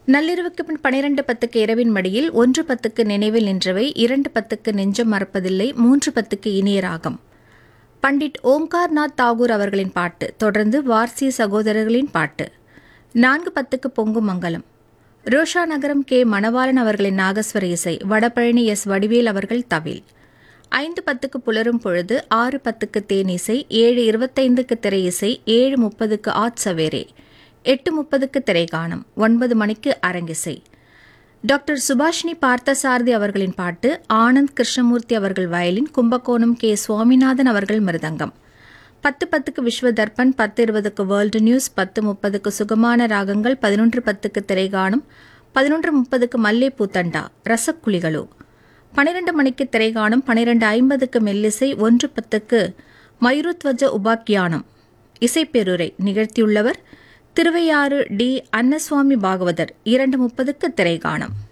நள்ளிரவுக்கு பின் பனிரெண்டு பத்துக்கு இரவின் மடியில் ஒன்று பத்துக்கு நினைவில் நின்றவை இரண்டு பத்துக்கு நெஞ்சம் மறப்பதில்லை மூன்று பத்துக்கு இனிய ராகம் பண்டிட் ஓம்கார்நாத் தாகூர் அவர்களின் பாட்டு தொடர்ந்து வார்சி சகோதரர்களின் பாட்டு நான்கு பத்துக்கு பொங்கும் மங்கலம் ரோஷா நகரம் கே மணவாளன் அவர்களின் நாகஸ்வர இசை வடபழனி எஸ் வடிவேல் அவர்கள் தவில் ஐந்து பத்துக்கு புலரும் பொழுது ஆறு பத்துக்கு தேனிசை ஏழு இருபத்தைந்துக்கு திரை இசை ஏழு முப்பதுக்கு ஆட் சவேரே எட்டு முப்பதுக்கு திரைகானம் ஒன்பது மணிக்கு அரங்கிசை டாக்டர் சுபாஷினி பார்த்தசாரதி அவர்களின் பாட்டு ஆனந்த் கிருஷ்ணமூர்த்தி அவர்கள் வயலின் கும்பகோணம் கே சுவாமிநாதன் அவர்கள் மிருதங்கம் பத்து பத்துக்கு விஸ்வ தர்ப்பன் பத்து இருபதுக்கு வேர்ல்டு நியூஸ் பத்து முப்பதுக்கு சுகமான ராகங்கள் பதினொன்று பத்துக்கு திரைகானம் பதினொன்று முப்பதுக்கு மல்லே பூத்தண்டா ரசக்குழிகளோ பனிரெண்டு மணிக்கு திரைகானம் பனிரெண்டு ஐம்பதுக்கு மெல்லிசை ஒன்று பத்துக்கு மயூருத்வஜ உபாக்கியானம் இசைப்பேருரை நிகழ்த்தியுள்ளவர் திருவையாறு டி அன்னசுவாமி பாகவதர் இரண்டு முப்பதுக்கு திரைகானம்